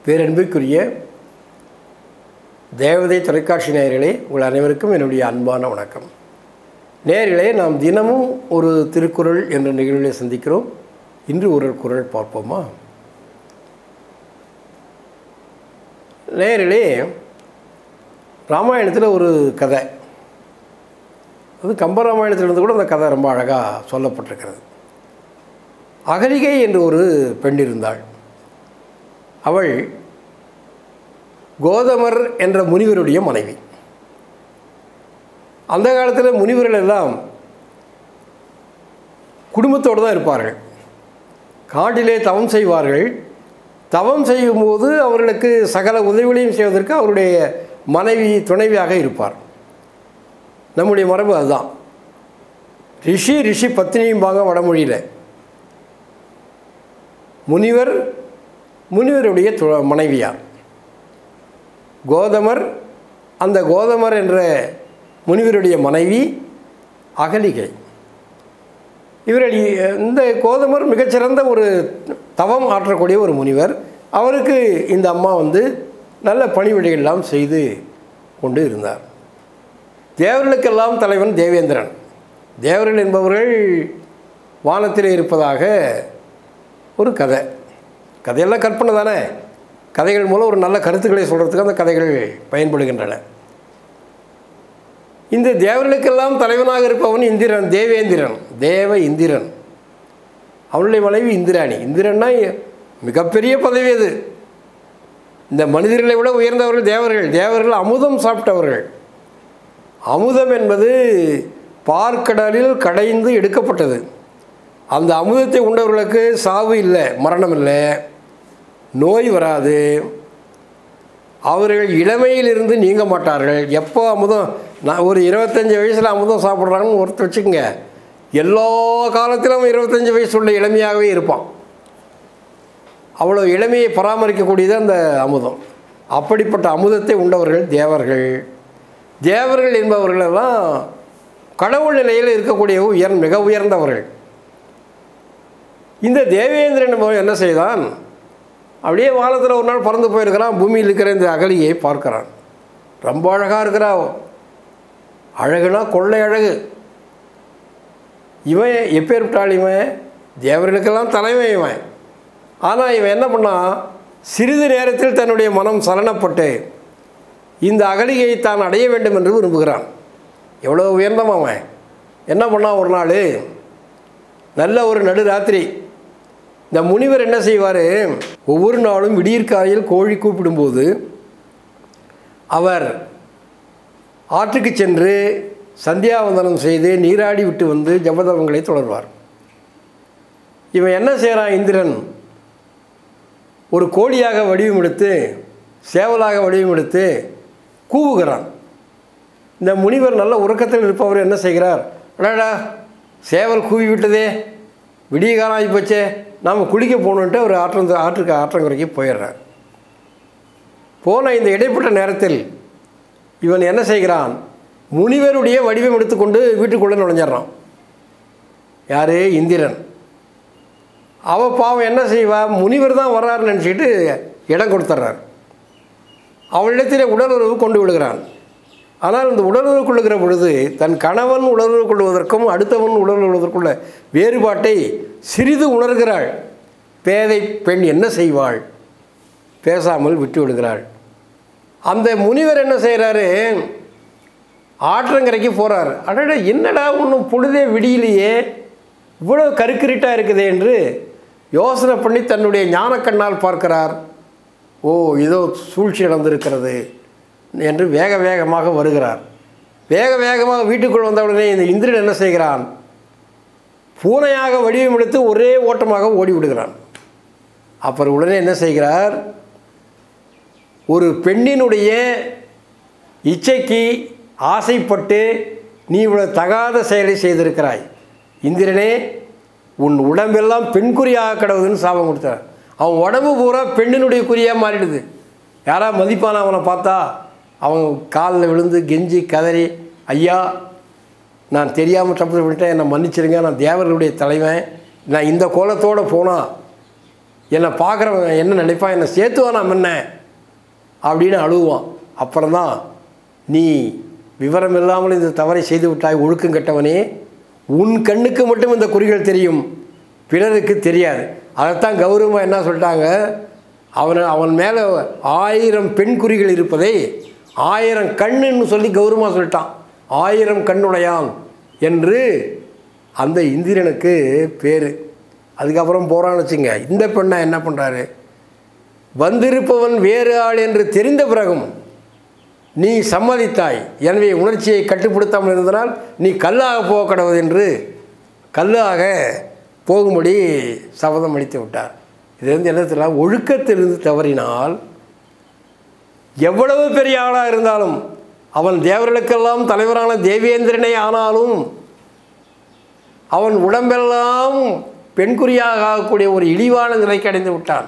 பேரன்புக்குரிய தேவதை தொலைக்காட்சி நேயர்களே உங்கள் அனைவருக்கும் என்னுடைய அன்பான வணக்கம் நேயர்களே நாம் தினமும் ஒரு திருக்குறள் என்ற நிகழ்வில் சந்திக்கிறோம் இன்று ஒரு குறள் பார்ப்போமா நேயர்களே ராமாயணத்தில் ஒரு கதை அது கம்பராமாயணத்திலிருந்து கூட அந்த கதை ரொம்ப அழகாக சொல்லப்பட்டிருக்கிறது அகலிகை என்று ஒரு பெண் இருந்தாள் அவள் கோதமர் என்ற முனிவருடைய மனைவி அந்த காலத்தில் முனிவர்கள் எல்லாம் குடும்பத்தோடு தான் இருப்பார்கள் காட்டிலே தவம் செய்வார்கள் தவம் செய்யும்போது அவர்களுக்கு சகல உதவிகளையும் செய்வதற்கு அவருடைய மனைவி துணைவியாக இருப்பார் நம்முடைய மரபு அதுதான் ரிஷி ரிஷி பத்தினியும்பாங்க வடமொழியில் முனிவர் முனிவருடைய து மனைவியார் கோதமர் அந்த கோதமர் என்ற முனிவருடைய மனைவி அகலிகை இவர்கள் இந்த கோதமர் மிகச்சிறந்த ஒரு தவம் ஆற்றக்கூடிய ஒரு முனிவர் அவருக்கு இந்த அம்மா வந்து நல்ல பணிவிடைகள்லாம் செய்து கொண்டு இருந்தார் தேவர்களுக்கெல்லாம் தலைவன் தேவேந்திரன் தேவர்கள் என்பவர்கள் வானத்தில் இருப்பதாக ஒரு கதை கதையெல்லாம் கற்பனை தானே கதைகள் மூலம் ஒரு நல்ல கருத்துக்களை சொல்கிறதுக்கு அந்த கதைகள் பயன்படுகின்றன இந்த தேவர்களுக்கெல்லாம் தலைவனாக இருப்பவன் இந்திரன் தேவேந்திரன் தேவ இந்திரன் அவனுடைய மனைவி இந்திராணி இந்திரன்னா மிகப்பெரிய பதவி அது இந்த மனிதர்களை விட உயர்ந்தவர்கள் தேவர்கள் தேவர்கள் அமுதம் சாப்பிட்டவர்கள் அமுதம் என்பது பார்க்கடலில் கடைந்து எடுக்கப்பட்டது அந்த அமுதத்தை உண்டவர்களுக்கு சாவு இல்லை மரணம் இல்லை நோய் வராது அவர்கள் இளமையிலிருந்து நீங்க மாட்டார்கள் எப்போ அமுதம் நான் ஒரு இருபத்தஞ்சி வயசில் அமுதம் சாப்பிட்றாங்கன்னு ஒருத்தர் வச்சுக்கோங்க எல்லா காலத்திலும் இருபத்தஞ்சி வயசு உள்ள இளமையாகவே இருப்பான் அவ்வளோ இளமையை பராமரிக்கக்கூடியது அந்த அமுதம் அப்படிப்பட்ட அமுதத்தை உண்டவர்கள் தேவர்கள் தேவர்கள் என்பவர்களெல்லாம் கடவுள் நிலையில் இருக்கக்கூடிய உயர் மிக உயர்ந்தவர்கள் இந்த தேவேந்திரன் என்ன செய்தான் அப்படியே வானத்தில் ஒரு நாள் பறந்து போயிருக்கிறான் பூமியில் இருக்கிற இந்த அகலியை பார்க்குறான் ரொம்ப அழகாக இருக்கிறா அழகுனா கொள்ளை அழகு இவன் எப்பேற்பட்டாள் இவன் தேவர்களுக்கெல்லாம் தலைவன் இவன் ஆனால் இவன் என்ன பண்ணான் சிறிது நேரத்தில் தன்னுடைய மனம் சலனப்பட்டு இந்த அகலிகையை தான் அடைய வேண்டும் என்று விரும்புகிறான் எவ்வளோ உயர்ந்தவன் அவன் என்ன பண்ணான் ஒரு நாள் நல்ல ஒரு நடுராத்திரி இந்த முனிவர் என்ன செய்வார் ஒவ்வொரு நாளும் விடியற்காலையில் கோழி கூப்பிடும்போது அவர் ஆற்றுக்கு சென்று சந்தியாவந்தனம் செய்து நீராடி விட்டு வந்து ஜபதவங்களை தொடர்வார் இவன் என்ன செய்கிறான் இந்திரன் ஒரு கோழியாக வடிவம் எடுத்து சேவலாக வடிவம் எடுத்து கூவுகிறான் இந்த முனிவர் நல்ல உறக்கத்தில் இருப்பவர் என்ன செய்கிறார் அடாடா சேவல் கூவி விட்டதே விடிய காலம் ஆகி போச்சே நாம் குளிக்க போகணுன்ட்டு அவர் ஆற்றந்த ஆற்றுக்கு ஆற்றங்குறைக்கு போயிடுறார் போன இந்த இடைப்பட்ட நேரத்தில் இவன் என்ன செய்கிறான் முனிவருடைய வடிவம் எடுத்துக்கொண்டு வீட்டுக்குள்ளே நுழைஞ்சிட்றான் யார் இந்திரன் அவ பாவம் என்ன செய்வா முனிவர் தான் வர்றாருன்னு நினச்சிக்கிட்டு இடம் கொடுத்துட்றார் அவளிடத்திலே உடலுறவு கொண்டு விடுகிறான் ஆனால் இந்த உடலுறவு கொள்ளுகிற பொழுது தன் கணவன் உடலுறவு கொள்வதற்கும் அடுத்தவன் உடலுறவு கொள்வதற்குள்ள வேறுபாட்டை சிறிது உணர்கிறாள் பேதை பெண் என்ன செய்வாள் பேசாமல் விட்டு விடுகிறாள் அந்த முனிவர் என்ன செய்கிறாரு ஆற்றங்கரைக்கு போகிறார் அடடா என்னடா ஒன்றும் பொழுதே விடியிலையே இவ்வளோ கருக்கிரிட்டாக இருக்குதே என்று யோசனை பண்ணி தன்னுடைய ஞானக்கண்ணால் பார்க்கிறார் ஓ இதோ சூழ்ச்சி நடந்திருக்கிறது என்று வேக வேகமாக வருகிறார் வேக வேகமாக வீட்டுக்குள் வந்தவுடனே இந்த இந்திரன் என்ன செய்கிறான் பூனையாக வடிவம் எடுத்து ஒரே ஓட்டமாக ஓடி விடுகிறான் அப்புறம் உடனே என்ன செய்கிறார் ஒரு பெண்ணினுடைய இச்சைக்கு ஆசைப்பட்டு நீ இவ்வளோ தகாத செயலை செய்திருக்கிறாய் இந்திரனே உன் உடம்பெல்லாம் பெண்குறியாக கிடவுதுன்னு சாபம் கொடுத்தார் அவன் உடம்பு பூரா பெண்ணினுடைய குறியாக மாறிடுது யாரா மதிப்பான அவனை பார்த்தா அவன் காலில் விழுந்து கெஞ்சி கதறி ஐயா நான் தெரியாமல் தப்பு பண்ணிட்டேன் என்னை மன்னிச்சிருங்க நான் தேவர்களுடைய தலைவன் நான் இந்த கோலத்தோடு போனால் என்னை பார்க்குறவன் என்ன நினைப்பான் என்னை சேர்த்துவான் நான் என்ன அப்படின்னு அழுவான் அப்புறம்தான் நீ விவரம் இல்லாமல் இந்த தவறை செய்து விட்டாய் ஒழுக்கம் கெட்டவனே உன் கண்ணுக்கு மட்டும் இந்த குறிகள் தெரியும் பிறருக்கு தெரியாது அதைத்தான் கௌரவமாக என்ன சொல்லிட்டாங்க அவனை அவன் மேலே ஆயிரம் பெண் குறிகள் இருப்பதை ஆயிரம் கண்ணுன்னு சொல்லி கௌரவமாக சொல்லிட்டான் ஆயிரம் கண்ணுடையான் என்று அந்த இந்திரனுக்கு பேர் அதுக்கப்புறம் போகிறான்னு வச்சுங்க இந்த பெண்ணை என்ன பண்ணுறாரு வந்திருப்பவன் வேறு ஆள் என்று தெரிந்த பிறகும் நீ சம்மதித்தாய் எனவே உணர்ச்சியை கட்டுப்படுத்தாமல் இருந்தனால் நீ கல்லாக போக கடவுது என்று கல்லாக போகும்படி சபதம் அளித்து விட்டார் இது வந்து என்ன தெரியல ஒழுக்கத்திலிருந்து தவறினால் எவ்வளவு பெரிய ஆளாக இருந்தாலும் அவன் தேவர்களுக்கெல்லாம் தலைவரான தேவேந்திரனே ஆனாலும் அவன் உடம்பெல்லாம் பெண்குறியாக ஆகக்கூடிய ஒரு இழிவான நிலைக்கு அடைந்து விட்டான்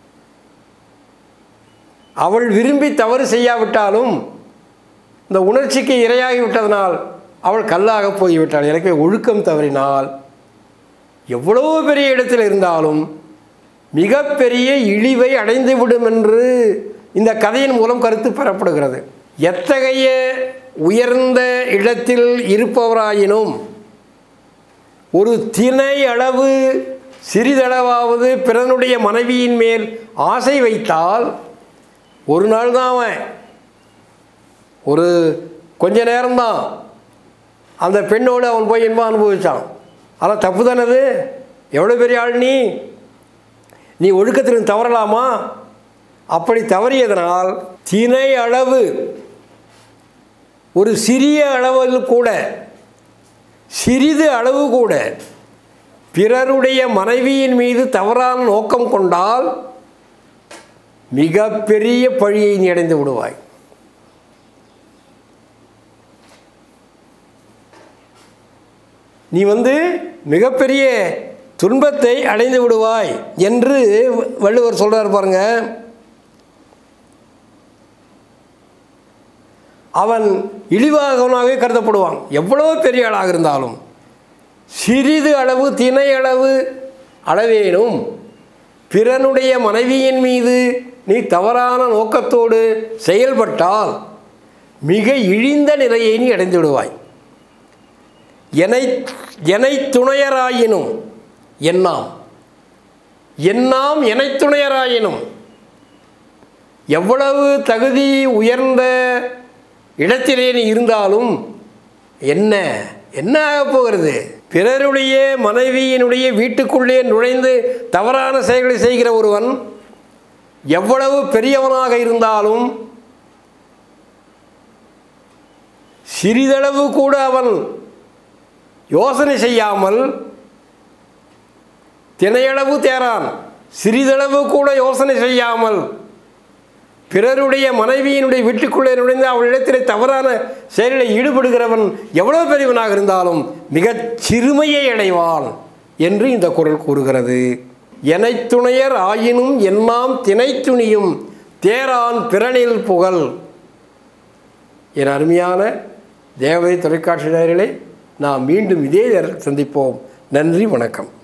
அவள் விரும்பி தவறு செய்யாவிட்டாலும் இந்த உணர்ச்சிக்கு இரையாகி விட்டதனால் அவள் கல்லாக போய்விட்டாள் எனக்கு ஒழுக்கம் தவறினால் எவ்வளவு பெரிய இடத்தில் இருந்தாலும் மிகப்பெரிய இழிவை அடைந்துவிடும் என்று இந்த கதையின் மூலம் கருத்து பெறப்படுகிறது எத்தகைய உயர்ந்த இடத்தில் இருப்பவராயினும் ஒரு திணை அளவு சிறிதளவாவது பிறனுடைய மனைவியின் மேல் ஆசை வைத்தால் ஒரு நாள் தான் அவன் ஒரு கொஞ்ச நேரம்தான் அந்த பெண்ணோடு அவன் போய் இன்பம் அனுபவித்தான் ஆனால் தப்பு தானே அது எவ்வளோ பெரிய ஆள் நீ நீ ஒழுக்கத்திலும் தவறலாமா அப்படி தவறியதனால் திணை அளவு ஒரு சிறிய அளவில் கூட சிறிது அளவு கூட பிறருடைய மனைவியின் மீது தவறான நோக்கம் கொண்டால் மிகப்பெரிய பழியை நீ அடைந்து விடுவாய் நீ வந்து மிகப்பெரிய துன்பத்தை அடைந்து விடுவாய் என்று வள்ளுவர் சொல்கிறார் பாருங்க அவன் இழிவாகவனாகவே கருதப்படுவான் எவ்வளோ பெரிய ஆளாக இருந்தாலும் சிறிது அளவு திணை அளவு அளவேனும் பிறனுடைய மனைவியின் மீது நீ தவறான நோக்கத்தோடு செயல்பட்டால் மிக இழிந்த நிலையை நீ அடைந்து விடுவாய் எனை எனை துணையராயினும் என்னாம் என்னாம் எனை துணையராயினும் எவ்வளவு தகுதி உயர்ந்த இடத்திலே நீ இருந்தாலும் என்ன என்ன ஆகப் போகிறது பிறருடைய மனைவியினுடைய வீட்டுக்குள்ளே நுழைந்து தவறான செயல்களை செய்கிற ஒருவன் எவ்வளவு பெரியவனாக இருந்தாலும் சிறிதளவு கூட அவன் யோசனை செய்யாமல் தினையளவு தேரான் சிறிதளவு கூட யோசனை செய்யாமல் பிறருடைய மனைவியினுடைய வீட்டுக்குள்ளே நுழைந்து அவளிடத்திலே தவறான செயலில் ஈடுபடுகிறவன் எவ்வளவு பெரியவனாக இருந்தாலும் மிகச் சிறுமையை அடைவான் என்று இந்த குரல் கூறுகிறது எனைத்துணையர் ஆயினும் என்னாம் தினைத்துணியும் தேரான் பிறனில் புகழ் என் அருமையான தேவதை தொலைக்காட்சி நேயர்களே நாம் மீண்டும் இதே நேரத்தில் சந்திப்போம் நன்றி வணக்கம்